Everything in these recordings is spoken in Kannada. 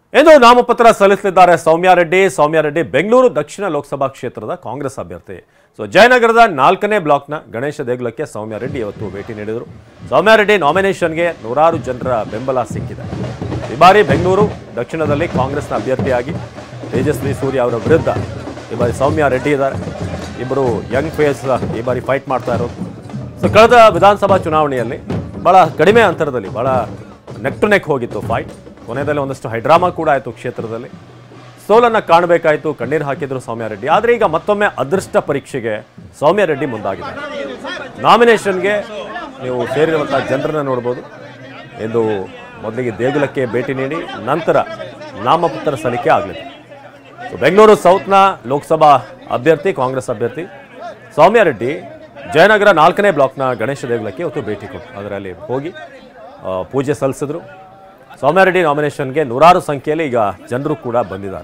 ಎಂದು ನಾಮಪತ್ರ ಸಲ್ಲಿಸಲಿದ್ದಾರೆ ಸೌಮ್ಯ ರೆಡ್ಡಿ ಸೌಮ್ಯ ರೆಡ್ಡಿ ಬೆಂಗಳೂರು ದಕ್ಷಿಣ ಲೋಕಸಭಾ ಕ್ಷೇತ್ರದ ಕಾಂಗ್ರೆಸ್ ಅಭ್ಯರ್ಥಿ ಸೊ ಜಯನಗರದ ನಾಲ್ಕನೇ ಬ್ಲಾಕ್ನ ಗಣೇಶ ದೇಗುಲಕ್ಕೆ ಸೌಮ್ಯ ರೆಡ್ಡಿ ಇವತ್ತು ಭೇಟಿ ನೀಡಿದರು ಸೌಮ್ಯ ರೆಡ್ಡಿ ನಾಮಿನೇಷನ್ಗೆ ನೂರಾರು ಜನರ ಬೆಂಬಲ ಸಿಕ್ಕಿದೆ ಈ ಬಾರಿ ಬೆಂಗಳೂರು ದಕ್ಷಿಣದಲ್ಲಿ ಕಾಂಗ್ರೆಸ್ನ ಅಭ್ಯರ್ಥಿಯಾಗಿ ತೇಜಸ್ವಿ ಸೂರ್ಯ ಅವರ ವಿರುದ್ಧ ಈ ಬಾರಿ ಸೌಮ್ಯ ರೆಡ್ಡಿ ಇದ್ದಾರೆ ಇಬ್ಬರು ಯಂಗ್ ಫೇಸ್ ಈ ಬಾರಿ ಫೈಟ್ ಮಾಡ್ತಾ ಇರೋದು ಸೊ ಕಳೆದ ವಿಧಾನಸಭಾ ಚುನಾವಣೆಯಲ್ಲಿ ಬಹಳ ಕಡಿಮೆ ಅಂತರದಲ್ಲಿ ಬಹಳ ನೆಕ್ ಟು ನೆಕ್ ಹೋಗಿತ್ತು ಫೈಟ್ ಕೊನೆಯಲ್ಲಿ ಒಂದಷ್ಟು ಹೈಡ್ರಾಮಾ ಕೂಡ ಆಯಿತು ಕ್ಷೇತ್ರದಲ್ಲಿ ಸೋಲನ್ನು ಕಾಣಬೇಕಾಯಿತು ಕಣ್ಣೀರು ಹಾಕಿದ್ರು ಸೌಮ್ಯ ರೆಡ್ಡಿ ಆದರೆ ಈಗ ಮತ್ತೊಮ್ಮೆ ಅದೃಷ್ಟ ಪರೀಕ್ಷೆಗೆ ಸೌಮ್ಯ ರೆಡ್ಡಿ ಮುಂದಾಗಿದ್ದಾರೆ ನಾಮಿನೇಷನ್ಗೆ ನೀವು ಸೇರಿರುವಂಥ ಜನರನ್ನ ನೋಡ್ಬೋದು ಎಂದು ಮೊದಲಿಗೆ ದೇಗುಲಕ್ಕೆ ಭೇಟಿ ನೀಡಿ ನಂತರ ನಾಮಪತ್ರ ಸಲ್ಲಿಕೆ ಆಗಲಿದೆ ಸೊ ಬೆಂಗಳೂರು ಸೌತ್ನ ಲೋಕಸಭಾ ಅಭ್ಯರ್ಥಿ ಕಾಂಗ್ರೆಸ್ ಅಭ್ಯರ್ಥಿ ಸೌಮ್ಯ ರೆಡ್ಡಿ ಜಯನಗರ ನಾಲ್ಕನೇ ಬ್ಲಾಕ್ನ ಗಣೇಶ ದೇಗುಲಕ್ಕೆ ಇವತ್ತು ಭೇಟಿ ಕೊಟ್ಟರು ಅದರಲ್ಲಿ ಹೋಗಿ ಆ, ಪೂಜೆ ಸಲ್ಲಿಸಿದ್ರು ಸೌಮ್ಯ ರೆಡ್ಡಿ ನಾಮಿನೇಷನ್ಗೆ ನೂರಾರು ಸಂಖ್ಯೆಯಲ್ಲಿ ಈಗ ಜನರು ಕೂಡ ಬಂದಿದ್ದಾರೆ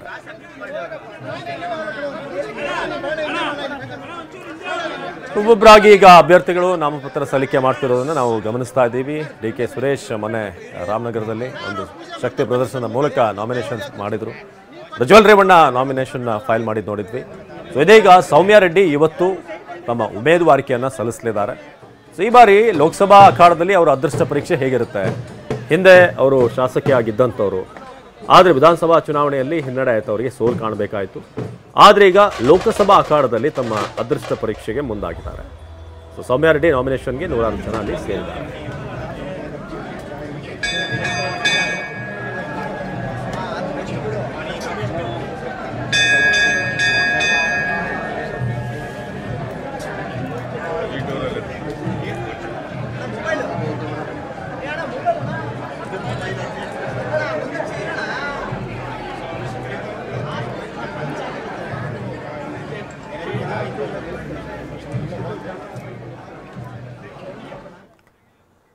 ಒಬ್ಬೊಬ್ಬರಾಗಿ ಈಗ ಅಭ್ಯರ್ಥಿಗಳು ನಾಮಪತ್ರ ಸಲ್ಲಿಕೆ ಮಾಡ್ತಿರೋದನ್ನು ನಾವು ಗಮನಿಸ್ತಾ ಇದ್ದೀವಿ ಡಿ ಕೆ ಸುರೇಶ್ ಮೊನ್ನೆ ರಾಮನಗರದಲ್ಲಿ ಒಂದು ಶಕ್ತಿ ಪ್ರದರ್ಶನದ ಮೂಲಕ ನಾಮಿನೇಷನ್ ಮಾಡಿದರು ಪ್ರಜ್ವಲ್ ರೇವಣ್ಣ ನಾಮಿನೇಷನ್ ಫೈಲ್ ಮಾಡಿದ್ದು ನೋಡಿದ್ವಿ ಸೊ ಇದೀಗ ಸೌಮ್ಯ ರೆಡ್ಡಿ ಇವತ್ತು ತಮ್ಮ ಉಮೇದುವಾರಿಕೆಯನ್ನು ಸಲ್ಲಿಸಲಿದ್ದಾರೆ ಸೊ ಈ ಬಾರಿ ಲೋಕಸಭಾ ಅಖಾಡದಲ್ಲಿ ಅವರ ಅದೃಷ್ಟ ಪರೀಕ್ಷೆ ಹೇಗಿರುತ್ತೆ ಹಿಂದೆ ಅವರು ಶಾಸಕಿಯಾಗಿದ್ದಂಥವ್ರು ಆದರೆ ವಿಧಾನಸಭಾ ಚುನಾವಣೆಯಲ್ಲಿ ಹಿನ್ನಡೆ ಆಯಿತು ಅವರಿಗೆ ಸೋಲು ಕಾಣಬೇಕಾಯಿತು ಆದರೆ ಈಗ ಲೋಕಸಭಾ ಅಖಾಡದಲ್ಲಿ ತಮ್ಮ ಅದೃಷ್ಟ ಪರೀಕ್ಷೆಗೆ ಮುಂದಾಗಿದ್ದಾರೆ ಸೊ ಸೌಮ್ಯ ರೆಡ್ಡಿ ನಾಮಿನೇಷನ್ಗೆ ನೂರಾರು ಜನ ಅಲ್ಲಿ ಸೇರಿದ್ದಾರೆ